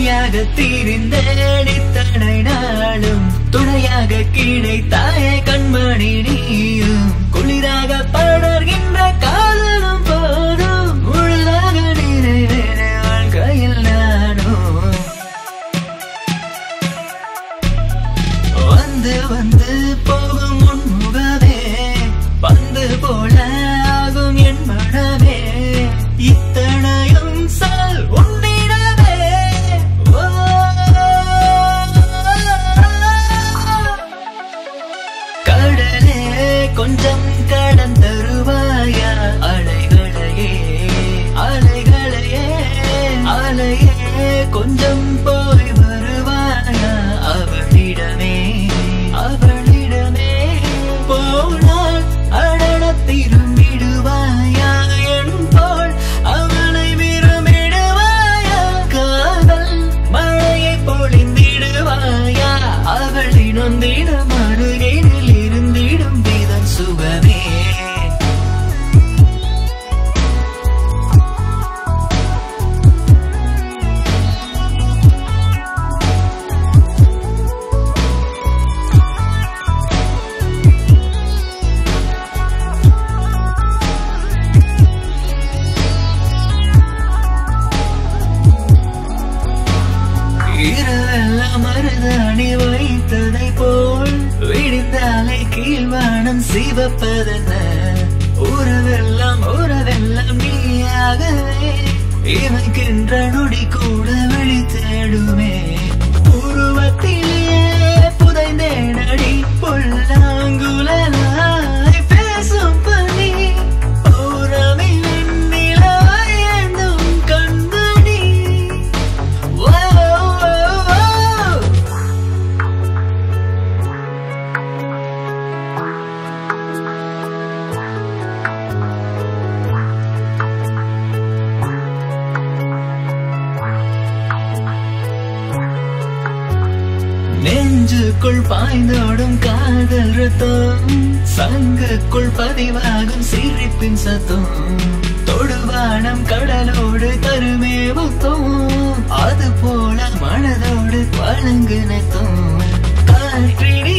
தனியாக தீரிந்தேன் இத்தனை நாளும் துணையாக கிடைத்தாய கண்மணி நீயும் குளிராக படர்கின்ற காதலும் போதும் முழுதாக நிறைவேற வாழ்க்கையில் நானும் வந்து வந்து போகும் உன்முகமே பந்து போல ஆகும் என் மனமே இத்தனையும் சால் உன்னிடமே ஓ. கடலே கொஞ்சம் கடன் தருவாயா அலைகளையே அலைகளையே அலையே கொஞ்சம் போய் வருவாயா அவளிடமே அவளிடமே போனால் அடன திரும்பிடுவாயா என் போல் அவளை விரும்பிடுவாயா காதல் மழையை பொழிந்திடுவாயா அவளின் ஒன்றிடம் அருகினில் இருந்திடும் விதம் சுகமே இரவெல்லாம் மருதாணி வைத்ததை போல் விடிந்தாலே கீழ்வானம் சிவப்பதென்ன உறவெல்லாம் உறவெல்லாம் நீயாகவே இமைக்கின்ற நொடி கூட வழி தேடுமே உருவத்திலே புதைந்தேனடி புல்லாங்குழலாய் பேசும் பனி பௌர்ணமி வெண்ணிலாய் ஏந்தும் கண்மணி Whoa, whoa, whoa. நெஞ்சுக்குள் பாய்ந்தோடும் காதல் ரத்தம் சங்குக்குள் பதிவாகும் சிரிப்பின் சத்தம் தொடுவானம் கடலோடு தருமே முத்தம் அது போல மனதோடு வழங்கு நத்தம் காற்றினி